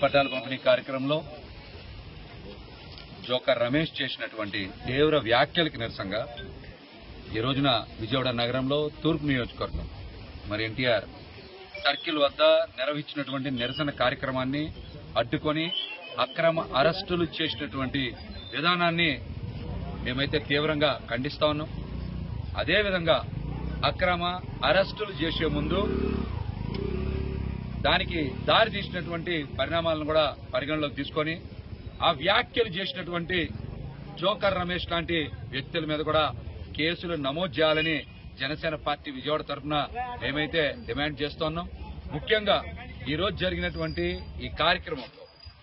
పట్టాల పంపిణీ కార్యక్రమంలో జోకర్ రమేష్ చేసినటువంటి తీవ్ర వ్యాఖ్యలకు నిరసనగా ఈ రోజున విజయవాడ నగరంలో తూర్పు నియోజకవర్గం మరి ఎన్టీఆర్ సర్కిల్ వద్ద నిర్వహించినటువంటి నిరసన కార్యక్రమాన్ని అడ్డుకొని అక్రమ అరెస్టులు చేసినటువంటి విధానాన్ని మేమైతే తీవ్రంగా ఖండిస్తా ఉన్నాం అదేవిధంగా అక్రమ అరెస్టులు చేసే ముందు దానికి దారి తీసినటువంటి పరిణామాలను కూడా పరిగణలోకి తీసుకొని ఆ వ్యాఖ్యలు చేసినటువంటి జోకర్ రమేష్ లాంటి వ్యక్తుల మీద కూడా కేసులు నమోదు చేయాలని జనసేన పార్టీ విజయవాడ తరఫున మేమైతే డిమాండ్ చేస్తున్నాం ముఖ్యంగా ఈ రోజు జరిగినటువంటి ఈ కార్యక్రమంలో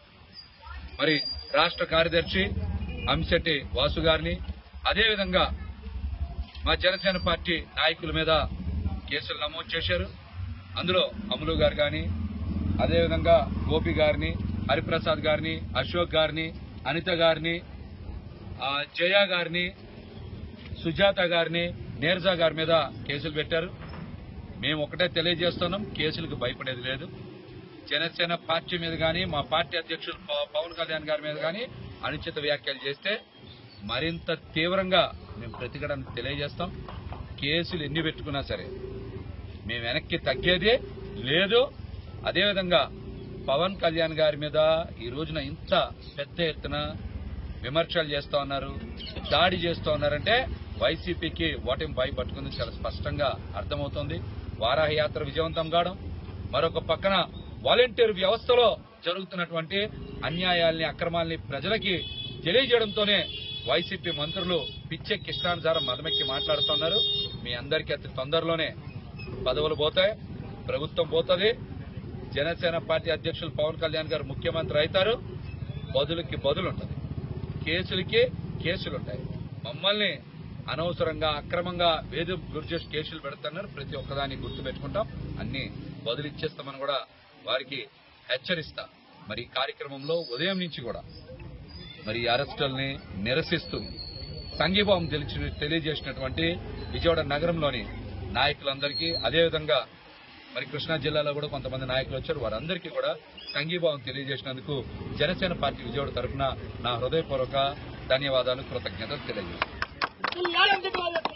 మరి రాష్ట్ర కార్యదర్శి అంశెట్టి వాసు గారిని అదేవిధంగా మా జనసేన పార్టీ నాయకుల మీద కేసులు నమోదు చేశారు అందులో అమలు గారు కానీ అదేవిధంగా గోపి గారిని హరిప్రసాద్ గారిని అశోక్ గారిని అనిత గారిని ఆ, జయ గారిని సుజాత గారిని నీరజా గారి మీద కేసులు పెట్టారు మేము ఒకటే తెలియజేస్తున్నాం కేసులకు భయపడేది లేదు జనసేన పార్టీ మీద కానీ మా పార్టీ అధ్యక్షులు ప- పవన్ కళ్యాణ్ గారి మీద కానీ అనుచిత వ్యాఖ్యలు చేస్తే మరింత తీవ్రంగా మేము ప్రతిఘటన తెలియజేస్తాం కేసులు ఎన్ని పెట్టుకున్నా సరే మేము వెనక్కి తగ్గేదే లేదు అదేవిధంగా పవన్ కళ్యాణ్ గారి మీద ఈ రోజున ఇంత పెద్ద ఎత్తున విమర్శలు చేస్తా ఉన్నారు దాడి చేస్తా ఉన్నారంటే వైసీపీకి ఓటమి భయ పట్టుకుంది చాలా స్పష్టంగా అర్థమవుతోంది వారాహ యాత్ర విజయవంతం కావడం మరొక పక్కన వాలంటీర్ వ్యవస్థలో జరుగుతున్నటువంటి అన్యాయాల్ని అక్రమాల్ని ప్రజలకి తెలియజేయడంతోనే వైసీపీ మంత్రులు పిచ్చెక్కి ఇష్టానుసారం మదమెక్కి మాట్లాడుతున్నారు మీ అందరికీ అతి తొందరలోనే పదవులు పోతాయి ప్రభుత్వం పోతుంది జనసేన పార్టీ అధ్యక్షులు పవన్ కళ్యాణ్ గారు ముఖ్యమంత్రి అవుతారు బదులకి బదులు ఉంటుంది కేసులకి కేసులు ఉంటాయి మమ్మల్ని అనవసరంగా అక్రమంగా వేధం గురి చేసి కేసులు పెడుతున్నారు ప్రతి ఒక్కదాన్ని గుర్తుపెట్టుకుంటాం అన్ని బదులు ఇచ్చేస్తామని కూడా వారికి హెచ్చరిస్తా మరి ఈ కార్యక్రమంలో ఉదయం నుంచి కూడా మరి ఈ అరెస్టుల్ని నిరసిస్తూ సంఘీభావం తెలిసి తెలియజేసినటువంటి విజయవాడ నగరంలోని నాయకులందరికీ అదేవిధంగా మరి కృష్ణా జిల్లాలో కూడా కొంతమంది నాయకులు వచ్చారు వారందరికీ కూడా సంఘీభావం తెలియజేసినందుకు జనసేన పార్టీ విజయవాడ తరఫున నా హృదయపూర్వక ధన్యవాదాలు కృతజ్ఞతలు తెలియజేస్తాను న్యాయం చెప్పాలి